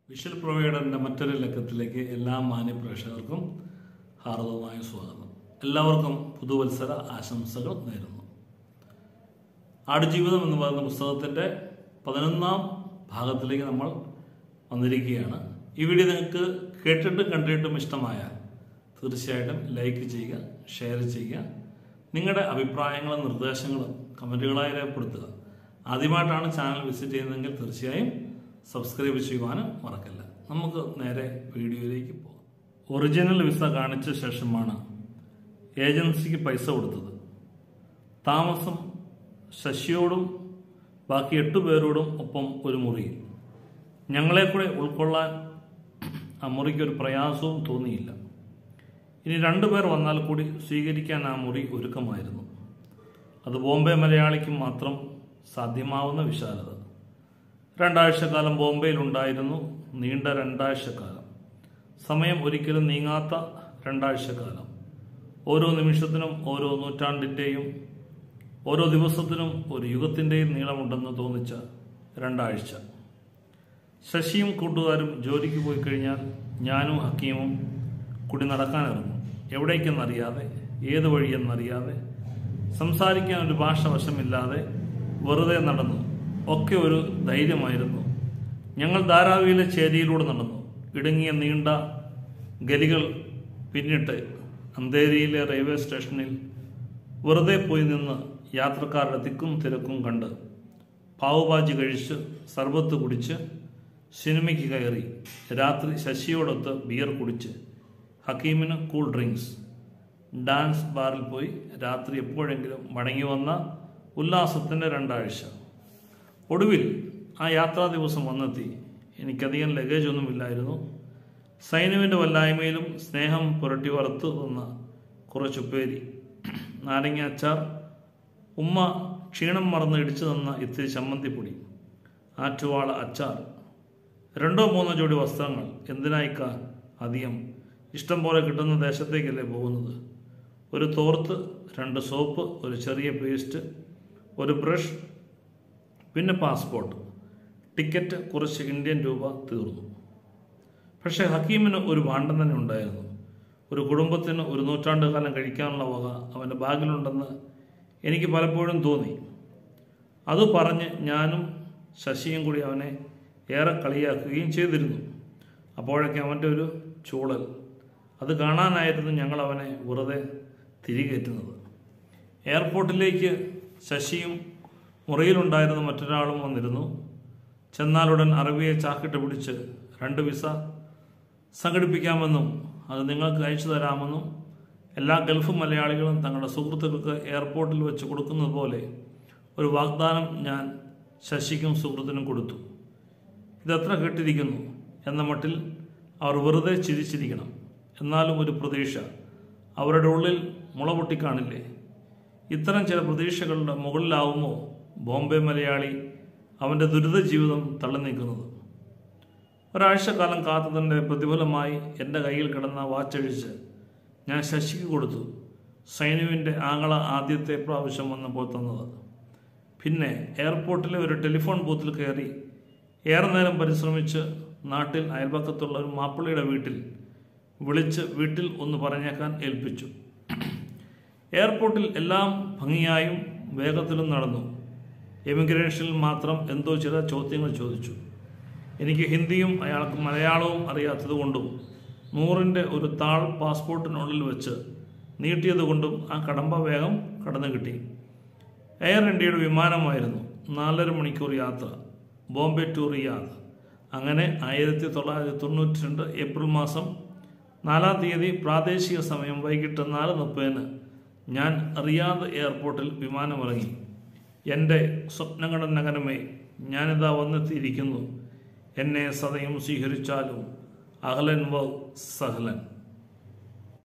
visual പ്രൊവൈഡറിൻ്റെ മറ്റൊരു ലക്കത്തിലേക്ക് എല്ലാ മാന്യ പ്രേക്ഷകർക്കും ഹാർദവമായ സ്വാഗതം എല്ലാവർക്കും പുതുവത്സര ആശംസകൾ നേരുന്നു ആടുജീവിതം എന്ന് പറയുന്ന പുസ്തകത്തിൻ്റെ പതിനൊന്നാം ഭാഗത്തിലേക്ക് നമ്മൾ വന്നിരിക്കുകയാണ് ഈ വീഡിയോ നിങ്ങൾക്ക് കേട്ടിട്ടും കണ്ടിട്ടും ഇഷ്ടമായാൽ തീർച്ചയായിട്ടും ലൈക്ക് ചെയ്യുക ഷെയർ ചെയ്യുക നിങ്ങളുടെ അഭിപ്രായങ്ങളും നിർദ്ദേശങ്ങളും കമൻറ്റുകളായി രേഖപ്പെടുത്തുക ആദ്യമായിട്ടാണ് ചാനൽ വിസിറ്റ് ചെയ്യുന്നതെങ്കിൽ തീർച്ചയായും സബ്സ്ക്രൈബ് ചെയ്യുവാനും മറക്കല്ല നമുക്ക് നേരെ വീഡിയോയിലേക്ക് പോകാം ഒറിജിനൽ വിസ കാണിച്ച ശേഷമാണ് ഏജൻസിക്ക് പൈസ കൊടുത്തത് താമസം ശശിയോടും ബാക്കി എട്ടു പേരോടും ഒപ്പം ഒരു മുറിയിൽ ഞങ്ങളെ കൂടെ ഉൾക്കൊള്ളാൻ ആ മുറിക്ക് ഒരു പ്രയാസവും തോന്നിയില്ല ഇനി രണ്ടുപേർ വന്നാൽ കൂടി സ്വീകരിക്കാൻ ആ മുറി ഒരുക്കമായിരുന്നു അത് ബോംബെ മലയാളിക്ക് മാത്രം സാധ്യമാവുന്ന വിശാലത രണ്ടാഴ്ചക്കാലം ബോംബെയിലുണ്ടായിരുന്നു നീണ്ട രണ്ടാഴ്ചക്കാലം സമയം ഒരിക്കലും നീങ്ങാത്ത രണ്ടാഴ്ചക്കാലം ഓരോ നിമിഷത്തിനും ഓരോ നൂറ്റാണ്ടിൻ്റെയും ഓരോ ദിവസത്തിനും ഒരു യുഗത്തിൻ്റെയും നീളമുണ്ടെന്ന് തോന്നിച്ച രണ്ടാഴ്ച ശശിയും കൂട്ടുകാരും ജോലിക്ക് പോയി കഴിഞ്ഞാൽ ഞാനും ഹക്കീമും കൂടി നടക്കാനിറങ്ങും എവിടേക്കെന്നറിയാതെ ഏത് വഴിയെന്നറിയാതെ സംസാരിക്കാൻ ഒരു ഭാഷ വശമില്ലാതെ വെറുതെ നടന്നു ഒക്കെ ഒരു ധൈര്യമായിരുന്നു ഞങ്ങൾ ധാരാവിയിലെ ചേരിയിലൂടെ നടന്നു ഇടുങ്ങിയ നീണ്ട ഗലികൾ പിന്നിട്ട് അന്തേരിയിലെ റെയിൽവേ സ്റ്റേഷനിൽ വെറുതെ പോയി നിന്ന് യാത്രക്കാരുടെ തിക്കും തിരക്കും കണ്ട് പാവുഭാജി കഴിച്ച് സർബത്ത് കുടിച്ച് സിനിമയ്ക്ക് കയറി രാത്രി ശശിയോടൊത്ത് ബിയർ കുടിച്ച് ഹക്കീമിന് കൂൾ ഡ്രിങ്ക്സ് ഡാൻസ് ബാറിൽ പോയി രാത്രി എപ്പോഴെങ്കിലും മടങ്ങി വന്ന ഉല്ലാസത്തിൻ്റെ രണ്ടാഴ്ച ഒടുവിൽ ആ യാത്രാ ദിവസം വന്നെത്തി എനിക്കധികം ലഗേജ് ഒന്നുമില്ലായിരുന്നു സൈനുവിൻ്റെ വല്ലായ്മയിലും സ്നേഹം പുരട്ടി വറുത്തു തന്ന കുറച്ചുപ്പേരി നാരങ്ങ അച്ചാർ ഉമ്മ ക്ഷീണം മറന്ന് ഇടിച്ചു തന്ന ഇത്തിരി ചമ്മന്തിപ്പൊടി ആറ്റുവാള അച്ചാർ രണ്ടോ മൂന്നോ ജോഡി വസ്ത്രങ്ങൾ എന്തിനായിക്ക അധികം ഇഷ്ടം പോലെ കിട്ടുന്ന ദേശത്തേക്കല്ലേ പോകുന്നത് ഒരു തോർത്ത് രണ്ട് സോപ്പ് ഒരു ചെറിയ പേസ്റ്റ് ഒരു ബ്രഷ് പിന്നെ പാസ്പോർട്ട് ടിക്കറ്റ് കുറച്ച് ഇന്ത്യൻ രൂപ തീർന്നു പക്ഷേ ഹക്കീമിന് ഒരു വാണ്ടം തന്നെ ഉണ്ടായിരുന്നു ഒരു കുടുംബത്തിന് ഒരു നൂറ്റാണ്ട് കാലം കഴിക്കാനുള്ള വക അവൻ്റെ ബാഗിലുണ്ടെന്ന് എനിക്ക് പലപ്പോഴും തോന്നി അത് പറഞ്ഞ് ഞാനും ശശിയും കൂടി അവനെ ഏറെ കളിയാക്കുകയും ചെയ്തിരുന്നു അപ്പോഴൊക്കെ അവൻ്റെ ഒരു ചൂളൽ അത് കാണാനായിരുന്നു ഞങ്ങൾ അവനെ വെറുതെ തിരികേറ്റുന്നത് എയർപോർട്ടിലേക്ക് ശശിയും മുറിയിലുണ്ടായിരുന്ന മറ്റൊരാളും വന്നിരുന്നു ചെന്നാലുടൻ അറബിയെ ചാക്കിട്ട് പിടിച്ച് രണ്ട് വിസ സംഘടിപ്പിക്കാമെന്നും അത് നിങ്ങൾക്ക് അയച്ചു തരാമെന്നും എല്ലാ ഗൾഫ് മലയാളികളും തങ്ങളുടെ സുഹൃത്തുക്കൾക്ക് എയർപോർട്ടിൽ വെച്ച് കൊടുക്കുന്നത് പോലെ ഒരു വാഗ്ദാനം ഞാൻ ശശിക്കും സുഹൃത്തിനും കൊടുത്തു ഇതെത്ര കേട്ടിരിക്കുന്നു എന്ന മട്ടിൽ അവർ വെറുതെ ചിരിച്ചിരിക്കണം എന്നാലും ഒരു പ്രതീക്ഷ അവരുടെ ഉള്ളിൽ മുള പൊട്ടിക്കാണില്ലേ ഇത്തരം ചില പ്രതീക്ഷകളുടെ മുകളിലാവുമോ ബോംബെ മലയാളി അവൻ്റെ ദുരിത ജീവിതം തള്ളി നീക്കുന്നത് ഒരാഴ്ചക്കാലം കാത്തതിൻ്റെ പ്രതിഫലമായി എൻ്റെ കയ്യിൽ കിടന്ന വാച്ചഴിച്ച് ഞാൻ ശശിക്ക് കൊടുത്തു സൈനുവിൻ്റെ ആങ്ങള ആദ്യത്തെ പ്രാവശ്യം വന്നപ്പോൾ തന്നത് പിന്നെ എയർപോർട്ടിലെ ഒരു ടെലിഫോൺ ബൂത്തിൽ കയറി ഏറെ നേരം പരിശ്രമിച്ച് നാട്ടിൽ അയൽപക്കത്തുള്ള ഒരു മാപ്പിളയുടെ വീട്ടിൽ വിളിച്ച് വീട്ടിൽ ഒന്ന് പറഞ്ഞേക്കാൻ ഏൽപ്പിച്ചു എയർപോർട്ടിൽ എല്ലാം ഭംഗിയായും വേഗത്തിലും നടന്നു എമിഗ്രേഷനിൽ മാത്രം എന്തോ ചില ചോദ്യങ്ങൾ ചോദിച്ചു എനിക്ക് ഹിന്ദിയും അയാൾക്ക് മലയാളവും അറിയാത്തതുകൊണ്ടും നൂറിൻ്റെ ഒരു താൾ പാസ്പോർട്ടിനുള്ളിൽ വെച്ച് നീട്ടിയതുകൊണ്ടും ആ കടമ്പ വേഗം കടന്നു കിട്ടി എയർ ഇന്ത്യയുടെ വിമാനമായിരുന്നു നാലര മണിക്കൂർ യാത്ര ബോംബെ ടു റിയാദ് അങ്ങനെ ആയിരത്തി തൊള്ളായിരത്തി തൊണ്ണൂറ്റി രണ്ട് ഏപ്രിൽ മാസം നാലാം തീയതി പ്രാദേശിക സമയം വൈകിട്ട് നാല് മുപ്പതിന് ഞാൻ റിയാദ് എയർപോർട്ടിൽ വിമാനമിറങ്ങി എൻ്റെ സ്വപ്നങ്ങളുടെ നഗരമേ ഞാനിതാ വന്നെത്തിയിരിക്കുന്നു എന്നെ സദയം സ്വീകരിച്ചാലും അഹ്ലൻ വ സഹലൻ